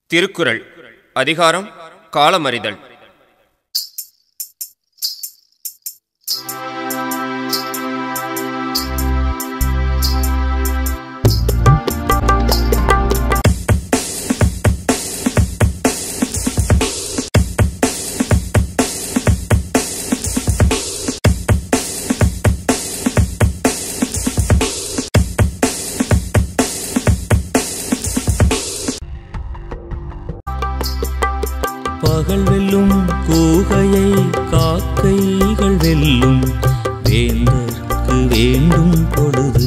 திருக்குறள் அதிகாரம் காலமறிதல் பகல் வெல்லும் கூகையை காக்கைகள் வெல்லும் வேந்தர்க்கு வேண்டும் பொழுது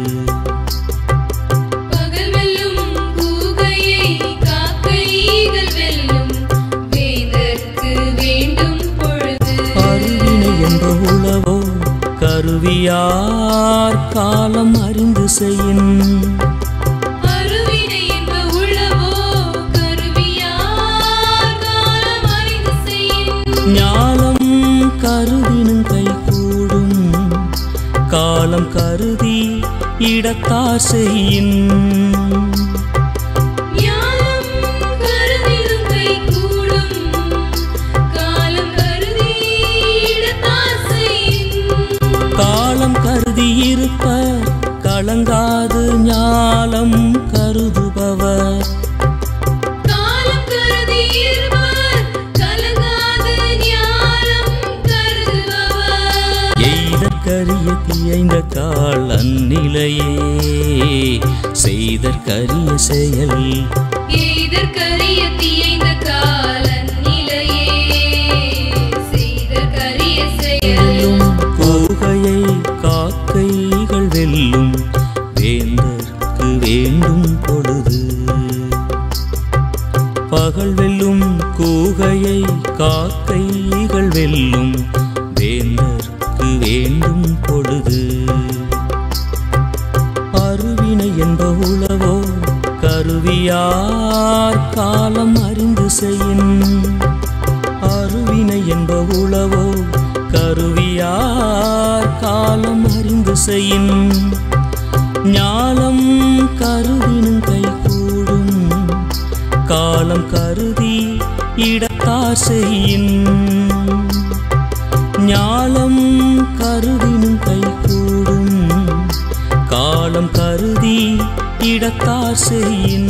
பகல் வெல்லும் கூகையை காக்கைகள் வெல்லும் வேந்தர்க்கு வேண்டும் பொழுது அருவினை என்ப உளவோ கருவியார் காலம் அறிந்து செய்யின் அருவினை என்ப உளவோ கருவியார் காலம் அறிந்து செய்யின் ஞாலம் கருதினும் கைகூடும் காலம் கருதி இடத்தார் செய்யின் ஞானம் கருதிடும் கைகூடும் காலம் கருதி இடத்தார் செய்யின் காலம் கருதி இருப்பர் கலங்காது ஞாலம் கருதுபவர் காலம் கருதி இருவர் கலங்காது ஞானம் கருதுபவர் எய்தற்கரிய தீயைந்த கால் அந்நிலையே செய்தற்கரிய செயல் எய்தற்கரிய தீயைந்த காலன் நிலையே செய்தற்கரிய செயல் வெல்லும் கூகையை காக்கைகள் வெல்லும் வேந்தர்க்கு வேண்டும் பொழுது பகல் வெல்லும் கூகையை காக்கைகள் வெல்லும் வேந்தர்க்கு வேண்டும் பொழுது அருவினை என்ப உளவோ கருவியார் காலம் அறிந்து செய்யின் அருவினை என்ப உளவோ கருவியார் காலம் அறிந்து செய்யின் ஞாலம் கருதினும் கைகூடும் காலம் கருதி இடத்தார் செய்யின் ஞாலம் கருதினும் கைகூடும் காலம் கருதி இடத்தார் செய்யின்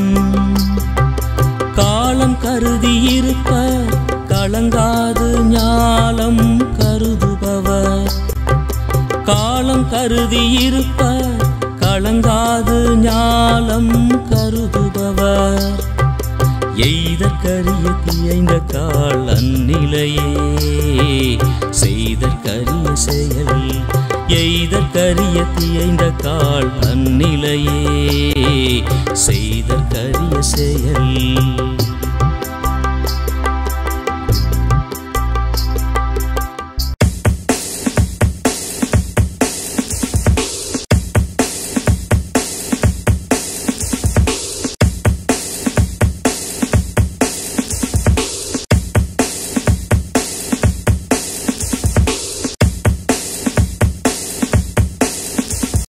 காலம் கருதி இருப்பர் கலங்காது ஞாலம் கருதுபவர் காலம் கருதி இருப்பர் கலங்காது ஞாலம் கருதுபவர் எய்தற்கரிய தீயைந்த கால் அந்நிலையே செய்தற்கரிய செயல் எய்தற்கரிய தீயைந்த கால் அந்நிலையே செய்தற்கரிய செயல்